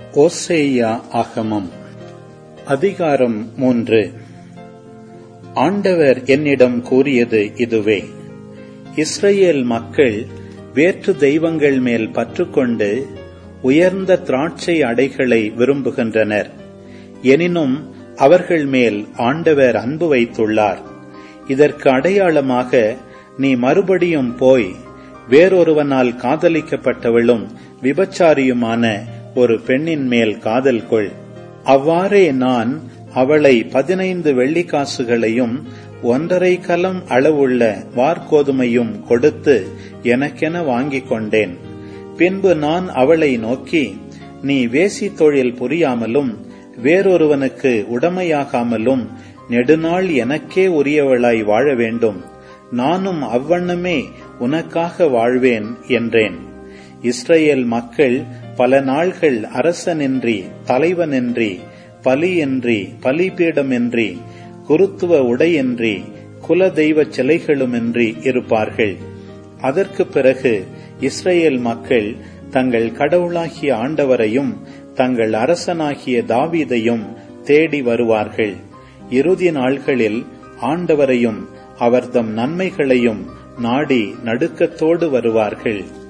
ஓசேயா ஆகமம் அதிகாரம் மூன்று ஆண்டவர் என்னிடம் கூறியது இதுவே இஸ்ரேல் மக்கள் வேற்று தெய்வங்கள் மேல் பற்றுக்கொண்டு உயர்ந்த திராட்சை அடைகளை விரும்புகின்றனர் எனினும் அவர்கள் மேல் ஆண்டவர் அன்பு வைத்துள்ளார் இதற்கு அடையாளமாக நீ மறுபடியும் போய் வேறொருவனால் காதலிக்கப்பட்டவளும் விபச்சாரியுமான ஒரு பெண்ணின் மேல் காதல் கொள் அவ்வாறே நான் அவளை பதினைந்து வெள்ளிக்காசுகளையும் ஒன்றரை கலம் அளவுள்ள வார்கோதுமையும் கொடுத்து எனக்கென வாங்கிக் கொண்டேன் பின்பு நான் அவளை நோக்கி நீ வேசி தொழில் புரியாமலும் வேறொருவனுக்கு உடமையாகாமலும் நெடுநாள் எனக்கே உரியவளாய் வாழ வேண்டும் நானும் அவ்வண்ணமே உனக்காக வாழ்வேன் என்றேன் இஸ்ரேல் மக்கள் பல நாள்கள் அரசனின்றி தலைவனின்றி பலியின்றி பலிபீடமின்றி குருத்துவ உடையின்றி குல தெய்வ சிலைகளுமின்றி இருப்பார்கள் அதற்கு பிறகு இஸ்ரேல் மக்கள் தங்கள் கடவுளாகிய ஆண்டவரையும் தங்கள் அரசனாகிய தாவீதையும் தேடி வருவார்கள் இறுதி நாள்களில் ஆண்டவரையும் அவர்தம் நன்மைகளையும் நாடி நடுக்கத்தோடு வருவார்கள்